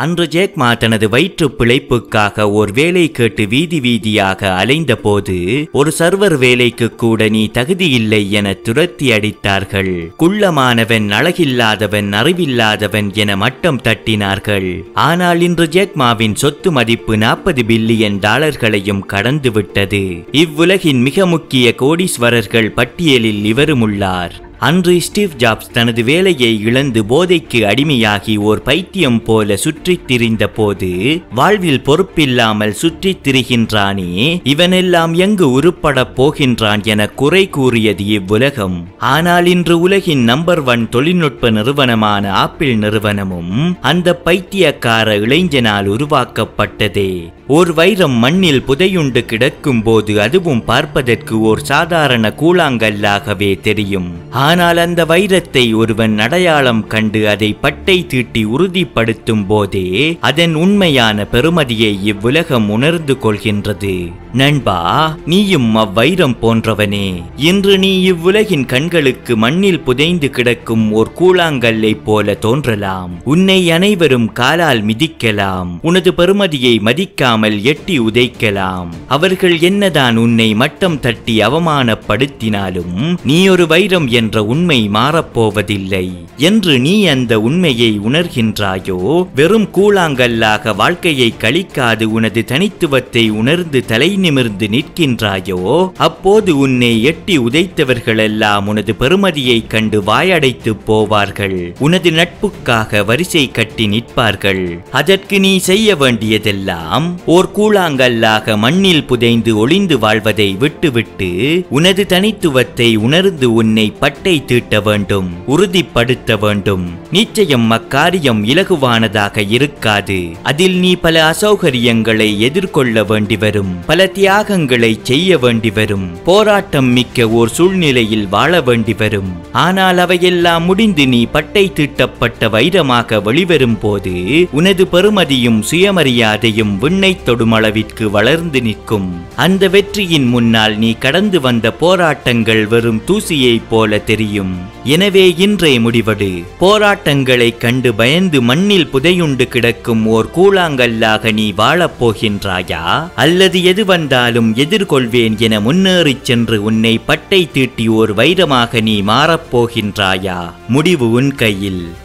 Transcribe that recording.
அன்று ஜேக்மா தனது வயிற்று பிழைப்புக்காக ஒரு வேலை கேட்டு வீதி வீதியாக அலைந்தபோது ஒரு சர்வர் வேலைக்கு கூட நீ தகுதியில்லை என துரத்தி அடித்தார்கள் குள்ளமானவன் அழகில்லாதவன் அறிவில்லாதவன் என மட்டம் தட்டினார்கள் ஆனால் இன்று ஜேக்மாவின் சொத்து மதிப்பு நாற்பது பில்லியன் டாலர்களையும் கடந்துவிட்டது இவ்வுலகின் மிக முக்கிய கோடீஸ்வரர்கள் பட்டியலில் இவரும் உள்ளார் அன்று ஸ்டீவ் ஜாப்ஸ் தனது வேலையை இழந்து போதைக்கு அடிமையாகி ஓர் பைத்தியம் போல சுற்றித் திரிந்த போது வாழ்வில் பொறுப்பில்லாமல் சுற்றித் திரிகின்றானே இவனெல்லாம் எங்கு உருப்படப் போகின்றான் என குறை கூறியது இவ்வுலகம் ஆனால் இன்று உலகின் நம்பர் ஒன் தொழில்நுட்ப நிறுவனமான ஆப்பிள் நிறுவனமும் அந்த பைத்தியக்கார இளைஞனால் உருவாக்கப்பட்டதே ஓர் வைரம் மண்ணில் புதையுண்டு கிடக்கும் போது அதுவும் பார்ப்பதற்கு ஓர் சாதாரண கூழாங்கல்லாகவே தெரியும் ஆனால் அந்த வைரத்தை ஒருவன் அடையாளம் கண்டு அதை பட்டை தீட்டி உறுதிப்படுத்தும் போதே அதன் உண்மையான பெருமதியை இவ்வுலகம் உணர்ந்து கொள்கின்றது நண்பா நீயும் அவ்வைரம் போன்றவனே இன்று நீ இவ்வுலகின் கண்களுக்கு மண்ணில் புதைந்து கிடக்கும் ஓர் கூழாங்கல்லை போல தோன்றலாம் உன்னை அனைவரும் காலால் மிதிக்கலாம் உனது பெருமதியை மதிக்காமல் எட்டி உதைக்கலாம் அவர்கள் என்னதான் உன்னை மட்டம் தட்டி அவமானப்படுத்தினாலும் நீ ஒரு வைரம் என்ற உண்மை மாறப்போவதில்லை என்று நீ அந்த உண்மையை உணர்கின்றாயோ வெறும் கூழாங்கல்லாக வாழ்க்கையை கழிக்காது உனது தனித்துவத்தை உணர்ந்து தலை நிமிர்ந்து நிற்கின்றாயோ அப்போது உன்னை எட்டி உதைத்தவர்களெல்லாம் உனது பெருமதியை கண்டு வாயடைத்து போவார்கள் உனது நட்புக்காக வரிசை கட்டி நிற்பார்கள் அதற்கு நீ செய்ய வேண்டியதெல்லாம் ஓர் கூழாங்கல்லாக மண்ணில் புதைந்து ஒளிந்து வாழ்வதை விட்டுவிட்டு உனது தனித்துவத்தை உணர்ந்து உன்னை பட்டை தீட்ட வேண்டும் உறுதிப்படுத்த வேண்டும் நிச்சயம் அக்காரியம் இலகுவானதாக இருக்காது அதில் நீ பல அசௌகரியங்களை எதிர்கொள்ள வேண்டி வரும் பல தியாகங்களை செய்ய வேண்டி வரும் போராட்டம் மிக்க ஓர் சூழ்நிலையில் வாழ வேண்டி வரும் ஆனால் அவையெல்லாம் முடிந்து நீ பட்டை தீட்டப்பட்ட வைரமாக வெளிவரும் போது உனது பெருமதியும் சுயமரியாதையும் விண்ணை தொடும் அளவிற்கு வளர்ந்து நிற்கும் அந்த வெற்றியின் முன்னால் நீ கடந்து வந்த போராட்டங்கள் வெறும் தூசியைப் போல தெரியும் எனவே இன்றே முடிவடு போராட்டங்களை கண்டு பயந்து மண்ணில் புதையுண்டு கிடக்கும் ஓர் கூழாங்கல்லாக நீ வாழப் போகின்றாயா அல்லது எது வந்தாலும் எதிர்கொள்வேன் என முன்னேறிச் சென்று உன்னை பட்டை தீட்டி ஓர் வைரமாக நீ மாறப் போகின்றாயா முடிவு உன் கையில்